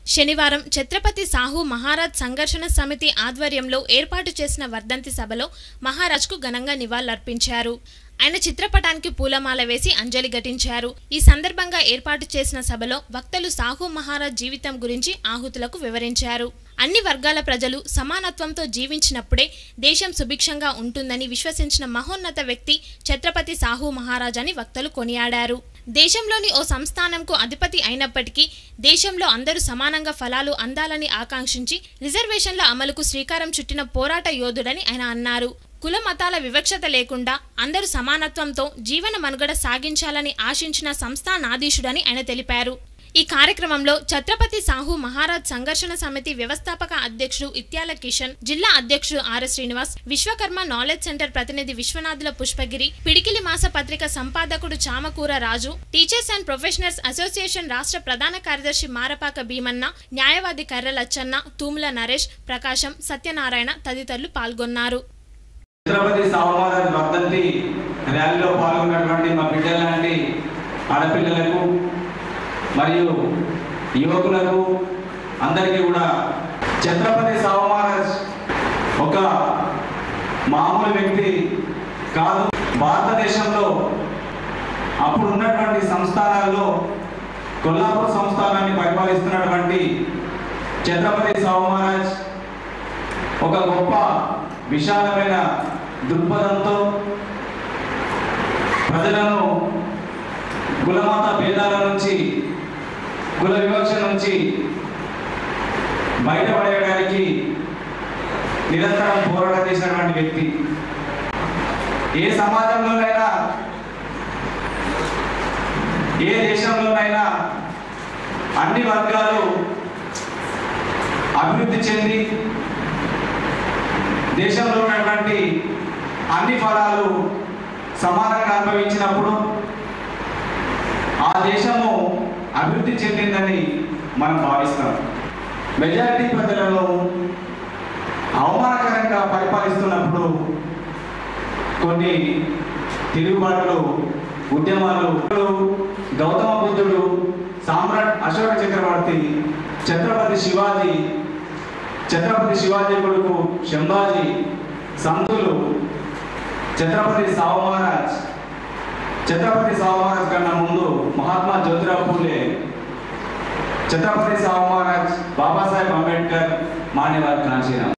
శనివారం ఛత్రపతి సాహు మహారాజ్ సంఘర్షణ సమితి ఆధ్వర్యంలో ఏర్పాటు చేసిన వర్ధంతి సభలో మహారాజ్కు ఘనంగా నివాళులర్పించారు ఆయన చిత్రపటానికి పూలమాల వేసి అంజలి ఘటించారు ఈ సందర్భంగా ఏర్పాటు చేసిన సభలో వక్తలు సాహు మహారాజ్ జీవితం గురించి ఆహుతులకు వివరించారు అన్ని వర్గాల ప్రజలు సమానత్వంతో జీవించినప్పుడే దేశం సుభిక్షంగా ఉంటుందని విశ్వసించిన మహోన్నత వ్యక్తి ఛత్రపతి సాహు మహారాజ్ అని వక్తలు కొనియాడారు దేశంలోని ఓ సంస్థానంకు అధిపతి అయినప్పటికీ దేశంలో అందరూ సమానంగా ఫలాలు అందాలని ఆకాంక్షించి రిజర్వేషన్ల అమలుకు శ్రీకారం చుట్టిన పోరాట యోధుడని ఆయన అన్నారు కుల మతాల వివక్షత లేకుండా అందరూ సమానత్వంతో జీవన మనుగడ సాగించాలని ఆశించిన సంస్థానాధీశుడని ఆయన తెలిపారు ఈ కార్యక్రమంలో ఛత్రపతి సాహు మహారాజ్ సంఘర్షణ సమితి వ్యవస్థాపక అధ్యక్షుడు ఇత్యాల కిషన్ జిల్లా అధ్యక్షుడు R Srinivas Vishwakarma knowledge centre ప్రతినిధి విశ్వనాథుల పుష్పగిరి పిడికిలి మాస పత్రిక సంపాదకుడు Chamakura Raju teachers and professionals association రాష్ట్ర ప్రధాన కార్యదర్శి మారపాక భీమన్న న్యాయవాది కర్ర లచ్చన్న తూముల నరేష్ ప్రకాశం సత్యనారాయణ తదితరులు పాల్గొన్నారు ఛత్రపతి సాహుమహారాజ్ వర్ధంతి ర్యాలీలో పాల్గొన్నటువంటి మా బిడ్డల లాంటి ఆడపిల్లలకు మరియు యువకులకు అందరికీ కూడా ఛత్రపతి సాహుమహారాజ్ ఒక మామూలు వ్యక్తి కాదు భారతదేశంలో అప్పుడు ఉన్నటువంటి సంస్థానాల్లో కొల్లాపూర్ సంస్థానాన్ని పరిపాలిస్తున్నటువంటి ఛత్రపతి సాహుమహారాజ్ ఒక గొప్ప విశాలమైన దృక్పథంతో ప్రజలను కులమత భేదాల నుంచి కుల వివక్ష నుంచి బయటపడేయడానికి నిరంతరం పోరాటం చేసినటువంటి వ్యక్తి ఏ సమాజంలోనైనా ఏ దేశంలోనైనా అన్ని వర్గాలు అభివృద్ధి చెంది దేశంలో ఉన్నటువంటి అన్ని ఫలాలు సమానంగా అనుభవించినప్పుడు ఆ దేశము అభివృద్ధి చెందిందని మనం భావిస్తాం మెజారిటీ ప్రజలను అవమానకరంగా పరిపాలిస్తున్నప్పుడు కొన్ని తిరుగుబాట్లు ఉద్యమాలు గౌతమ బుద్ధుడు సామ్రాట్ అశోక చక్రవర్తి ఛత్రపతి శివాజీ ఛత్రపతి శివాజీ కొడుకు శంభాజీ సంతులు ఛత్రపతి సావు మహారాజ్ ఛత్రపతి సావు మహారాజ్ కన్నా ముందు మహాత్మా జ్యోతిరావు పూలే ఛత్రపతి సావు మహారాజ్ బాబాసాహెబ్ అంబేద్కర్ మాన్యవారి కాంచీరామ్